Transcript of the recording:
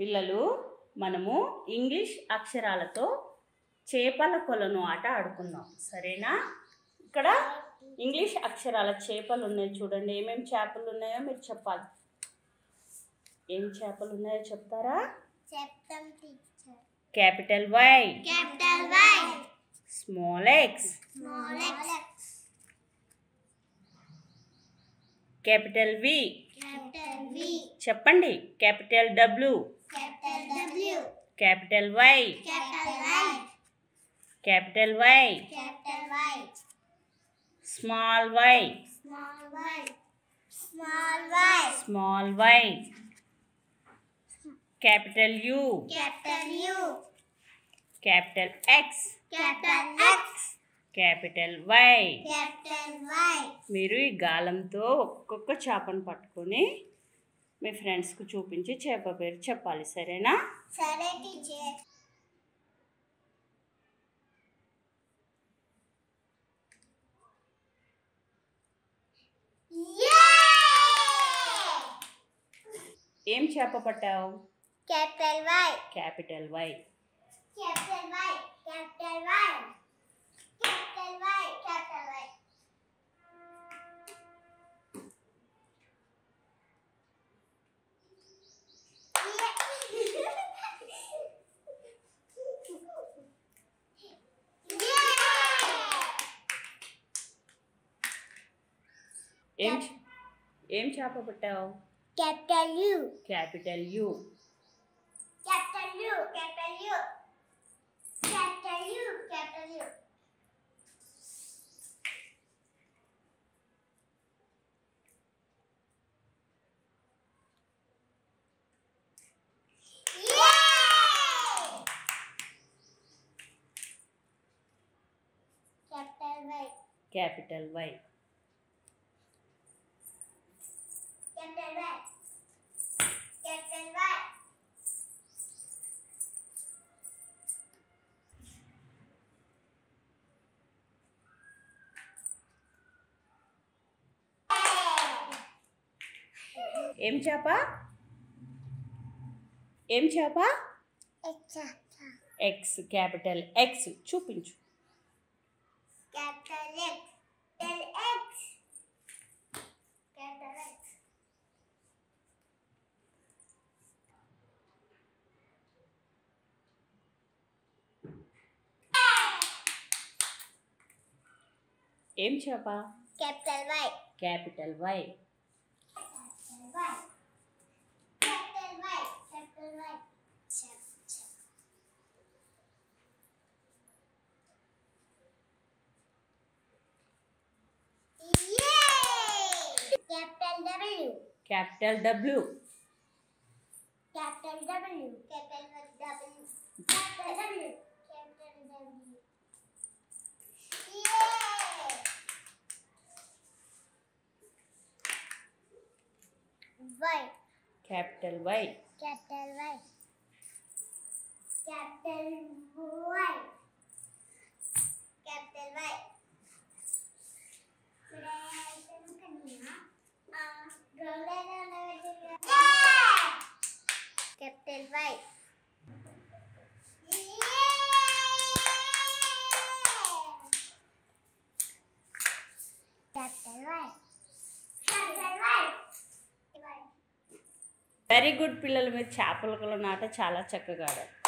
పిల్లలు మనము ఇంగ్లీష్ అక్షరాలతో చేపల కొలను ఆట ఆడుకుందాం సరేనా ఇక్కడ ఇంగ్లీష్ అక్షరాల చేపలు ఉన్నాయి చూడండి ఏమేమి చేపలు ఉన్నాయో మీరు చెప్పాలి ఏం చేపలు ఉన్నాయో చెప్తారా చెప్తాం teacher capital Y capital Y small X small X capital V capital V చెప్పండి capital W capital W capital Y capital Y capital Y capital Y small Y small Y small Y small Y capital U capital U capital X capital X capital Y capital Y మీరు ఈ గాలంతో ఒక్కొక్క చేపను పట్టుకొని మీ ఫ్రెండ్స్కి చూపించి చేప పేరు చెప్పాలి సరేనా సరే టీచర్ ఏం చేప పట్టావు capital Y capital Y capital Y capital Y capital Y capital Y ఏం ఏం చేప పట్టావు capital U capital U capital U capital U capital U capital U capital Y capital Y capital Y capital Y ఏం చేప ఏం చేప X capital X చూపించు Capital X. Capital X. Capital X. ఏం చేప Capital Y. Capital Y Capital Y. Capital Y. Capital Y. Chap, chap. Yay! Capital W. Capital W Capital W. Capital W. Capital W. Capital W. Yay! Y. Capital Y Capital Y. Capital Y. Capital Y. Capital Y. Capital Y. Capital Y. Very good పిల్లలు మీరు చేపల కొల నాట చాలా చక్కగా ఆడారు